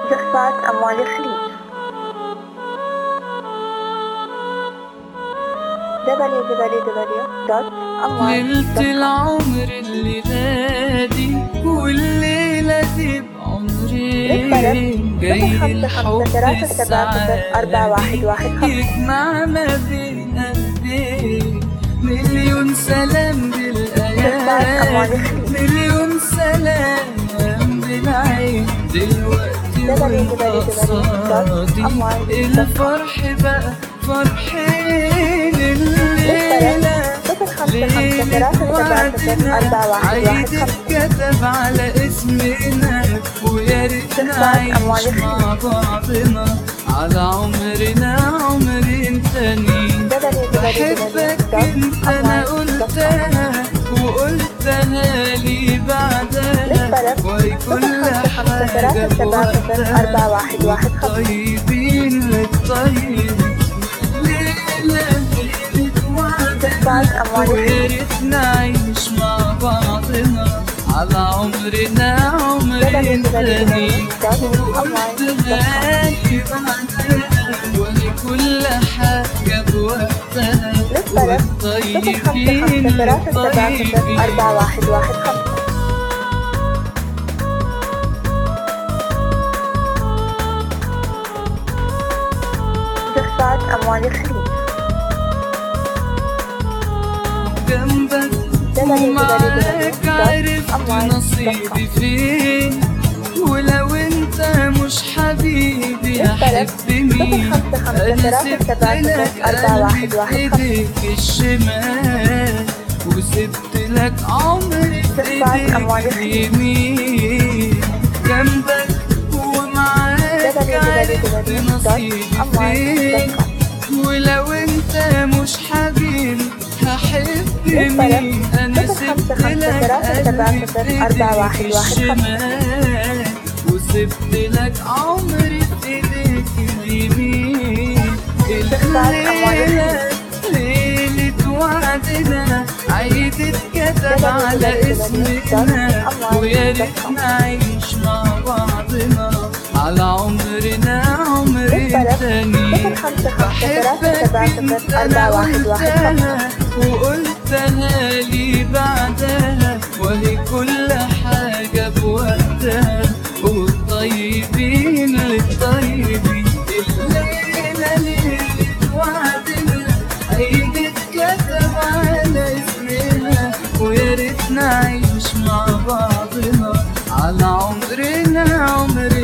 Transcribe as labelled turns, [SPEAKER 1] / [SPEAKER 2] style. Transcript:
[SPEAKER 1] زفات أموال الخليج
[SPEAKER 2] ليلة العمر اللي نادي والليلة دي بعمرين جاي الحب السعادة يجمع ما بين قلبين مليون سلام بالآيات مليون سلام بالعين دلوقتي وانت قصادي الفرح بقى فرحين الليلة ليلة وعدنا عيد اتكتب على اسمنا ويا ريت نعيش مع بعضنا على عمرنا عمرين تانيين بحبك انت انا قلتها وقلتها لي بعدها وهي كل حاجة بوقتها طيبين للطيب ليلة ليلة وعدنا ويا ريت نعيش مع بعضنا على عمرنا عمرين تانيين وقلتها لي بعدها وهي كل حاجة بوقتها والطيبين الطيبين
[SPEAKER 1] أربعة واحد واحد خمسة زفات أموال الخليج
[SPEAKER 2] جنبك ومعاك عرفت نصيبي فين ولو انت مش حبيبي احب مين انا سبت لك قلبي في ايديك الشمال وسبت لك عمري في ايديك اليمين جنبك ومعاك عرفت نصيبي فين ولو انت مش حبيبي هحب مين انا سبت لك قلبي في ايديك الشمال وسبت لك عمري في ايديك اليمين الليلة ليلة وعدنا عيد اتكتب على اسمنا ويا ريت نعيش مع بعضنا على عمرنا عمرين تانيين بحبك انت انا قلتها وقلتها لي بعدها وهي كل حاجة بوقتها والطيبين للطيبين الليلة ليلة وعدنا عيد اتكتب على اسمنا ويا ريت نعيش مع بعضنا على عمرنا عمرنا